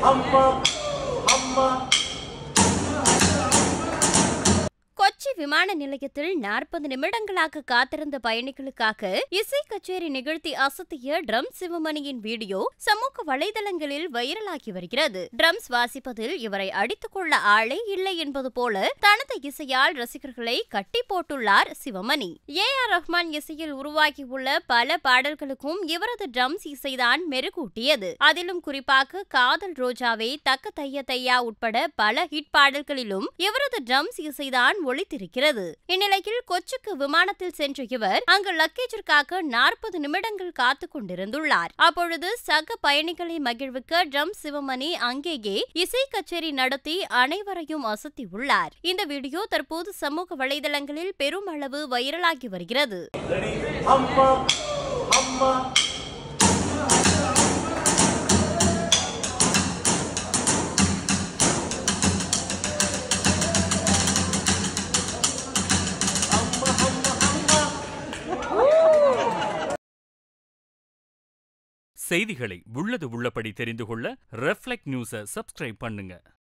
அம்மா அம்மா கொச்சி விமான நிலையத்தில் நாற்பது நிமிடங்களாக காத்திருந்த பயணிகளுக்காக இசை கச்சேரி நிகழ்த்தி அசத்திய ட்ரம் சிவமணியின் வீடியோ சமூக வலைதளங்களில் வைரலாகி வருகிறது ட்ரம்ஸ் வாசிப்பதில் இவரை அடித்துக் கொள்ள ஆளே இல்லை என்பது போல தனது இசையால் ரசிகர்களை கட்டி போட்டுள்ளார் சிவமணி ஏ ஆர் ரஹ்மான் இசையில் உருவாகியுள்ள பல பாடல்களுக்கும் இவரது ட்ரம்ஸ் இசைதான் மெருகூட்டியது அதிலும் குறிப்பாக காதல் ரோஜாவே தக்க தைய தையா உட்பட பல ஹிட் பாடல்களிலும் இவரது ட்ரம்ஸ் இசைதான் ஒலித்திருக்கிறது இந்நிலையில் கொச்சிக்கு விமானத்தில் சென்ற இவர் அங்கு லக்கேஜிற்காக நாற்பது நிமிடங்கள் காத்துக் கொண்டிருந்துள்ளார் அப்பொழுது சக பயணிகளை மகிழ்விக்க ட்ரம் சிவமணி அங்கேயே இசை கச்சேரி நடத்தி அனைவரையும் அசத்தியுள்ளார் இந்த வீடியோ தற்போது சமூக வலைதளங்களில் பெருமளவு வைரலாகி வருகிறது அம்மா அம்மா செய்திகளை உள்ளது உள்ளபடி தெரிந்து கொள்ள ரெஃப்ளெக்ட் நியூஸை சப்ஸ்கிரைப் பண்ணுங்க